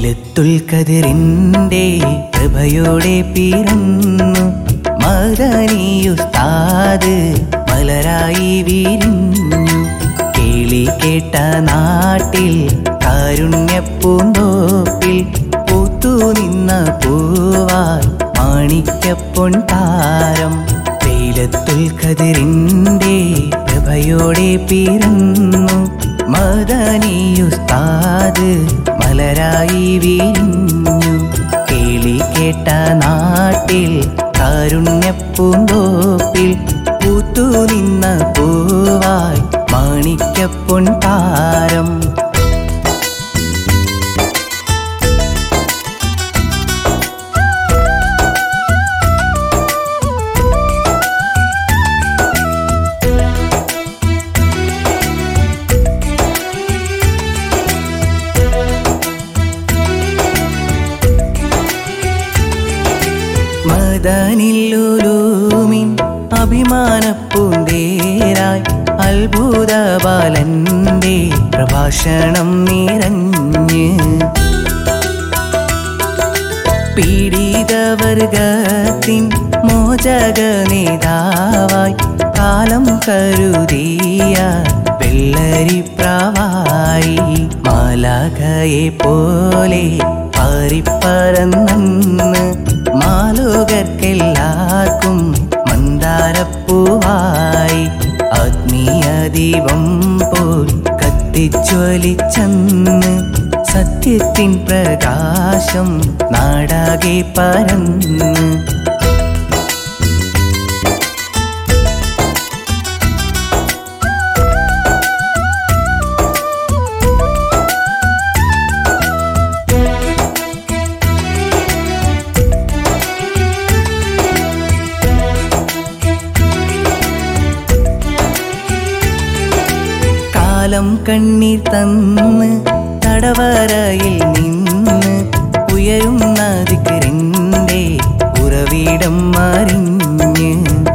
ലൈലത്തുൽ കതിറിൻ്റെ പ്രഭയോടെ പിറന്നു മദനിയുസ്താദ് മലരായി വിരിഞ്ഞു കേളി കേട്ട നാട്ടിൽ കാരുണ്യപ്പൂന്തോപ്പിൽ പൂത്തു നിന്ന പൂവാൽ മാണിക്കപ്പൊൻ താരം ലൈലത്തുൽ കതിറിൻ്റെ പ്രഭയോടെ പിറന്നു മദനിയുസ്താദ് മലരായി വിരിഞ്ഞു കേളി കേട്ട നാട്ടിൽ കാരുണ്യപ്പൂന്തോപ്പിൽ പൂത്തു നിന്ന പൂവായി മാണിക്കപ്പൊൻ താരം മദനില്ലുലൂമിൻ അഭിമാനപ്പൂന്തേരായി അത്ഭുത ബാലന്റെ പ്രഭാഷണം നിറഞ്ഞ് പീഡിതവർഗത്തിൻ മോചക നേതാവായി കാലം കരുതിയ വെള്ളരിപ്രാവായി മാലാഖയെ പോലെ പാറിപ്പറന്നന്ന് മാലോകർക്കെല്ലാവർക്കും മന്ദാരപ്പൂവായി ആത്മീയ ദീപം പോൽ കത്തിജ്വലിച്ചന്ന് സത്യത്തിൻ പ്രകാശം നാടാകെ പരന്ന് കാലം കണ്ണീർ തന്ന് തടവറയിൽ നിന്ന് ഉയരുന്ന ദിക്കറിൻ്റെ ഉറവിടം മറിഞ്ഞ്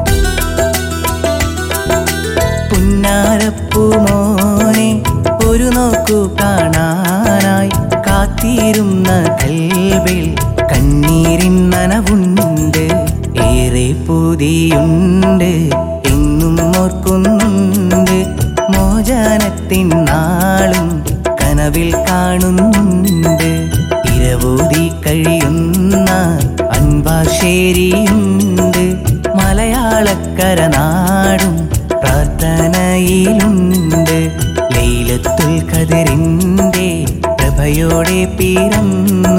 പുന്നാരപ്പൂമോനെ ഒരു നോക്കു കാണാനായി കാത്തിരുന്ന കൽവിൽ കണ്ണീരിൻ നനവുണ്ട് ഏറെ പുതിയുണ്ട് എന്നും ഓർക്കുന്നുണ്ട് മോചനത്തിൻ നാളും കനവിൽ കാണുന്നുണ്ട് ഇരവൂതി കഴിയുന്ന അൻപാശ്ശേരിയുണ്ട് മലയാളക്കര നാടും പ്രാർത്ഥനയിലുണ്ട് ലൈലത്തുൽ കതിറിൻ്റെ പ്രഭയോടെ പിറന്നു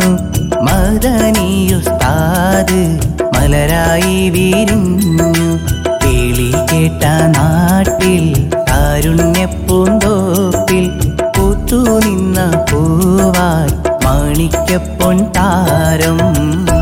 മദനിയുസ്താദ് മലരായി വിരിഞ്ഞു കേളി കേട്ട നാട്ടിൽ കാരുണ്യപ്പൂന്തോപ്പിൽ പൂത്തു നിന്ന പൂവായി മാണിക്കപ്പൊൻ താരം